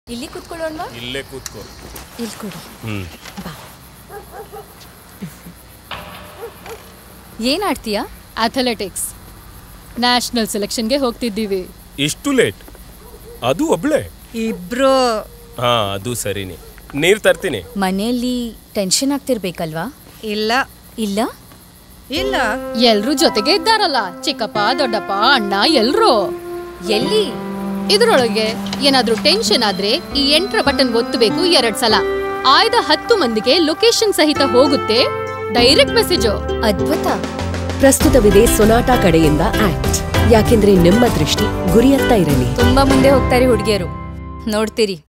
ಇಲ್ಲಿ ಕೂತ್ಕೊಳ್ಳೋಣವಾ ಇಲ್ಲೇ ಕೂತ್ಕೋ ಇಲ್ಲಿ ಕೊಡಿ ಹ್ಮ್ ಬಾ ಏನ್ ಆಡ್ತೀಯಾ ಅಥ್ಲೆಟಿಕ್ಸ್ ನ್ಯಾಷನಲ್ ಸೆಲೆಕ್ಷನ್ಗೆ ಹೋಗ್ತಿದ್ದೀವಿ ಇಷ್ಟು ಲೇಟ್ ಅದು ಒಬ್ಳೆ ಇಬ್ರು ಹಾ ಅದು ಸರಿನಿ ನೀರ್ ತರ್ತೀನಿ ಮನೆಯಲ್ಲಿ ಟೆನ್ಷನ್ ಆಗ್ತಿರ್ಬೇಕಲ್ವಾ ಇಲ್ಲ ಇಲ್ಲ ಇಲ್ಲ ಎಲ್ರೂ ಜೊತೆಗೆ ಇದ್ದಾರಲ್ಲ ಚಿಕ್ಕಪ್ಪ ದೊಡ್ಡಪ್ಪ ಅಣ್ಣ ಎಲ್ರೂ ಎಲ್ಲಿ ಇದ್ರೊಳಗೆ ಏನಾದ್ರೂ ಟೆನ್ಷನ್ ಆದ್ರೆ ಈ ಎಂಟ್ರ ಬಟನ್ ಒತ್ತಬೇಕು ಎರಡ್ ಸಲ ಆಯ್ದ ಹತ್ತು ಮಂದಿಗೆ ಲೊಕೇಶನ್ ಸಹಿತ ಹೋಗುತ್ತೆ ಡೈರೆಕ್ಟ್ ಮೆಸೇಜು ಅದ್ಭುತ ಪ್ರಸ್ತುತವಿದೆ ಸೊನಾಟಾ ಕಡೆಯಿಂದ ಆಕ್ಟ್ ಯಾಕೆಂದ್ರೆ ನಿಮ್ಮ ದೃಷ್ಟಿ ಗುರಿಯತ್ತ ಇರಲಿ ತುಂಬಾ ಮುಂದೆ ಹೋಗ್ತಾರೆ ಹುಡುಗಿಯರು ನೋಡ್ತೀರಿ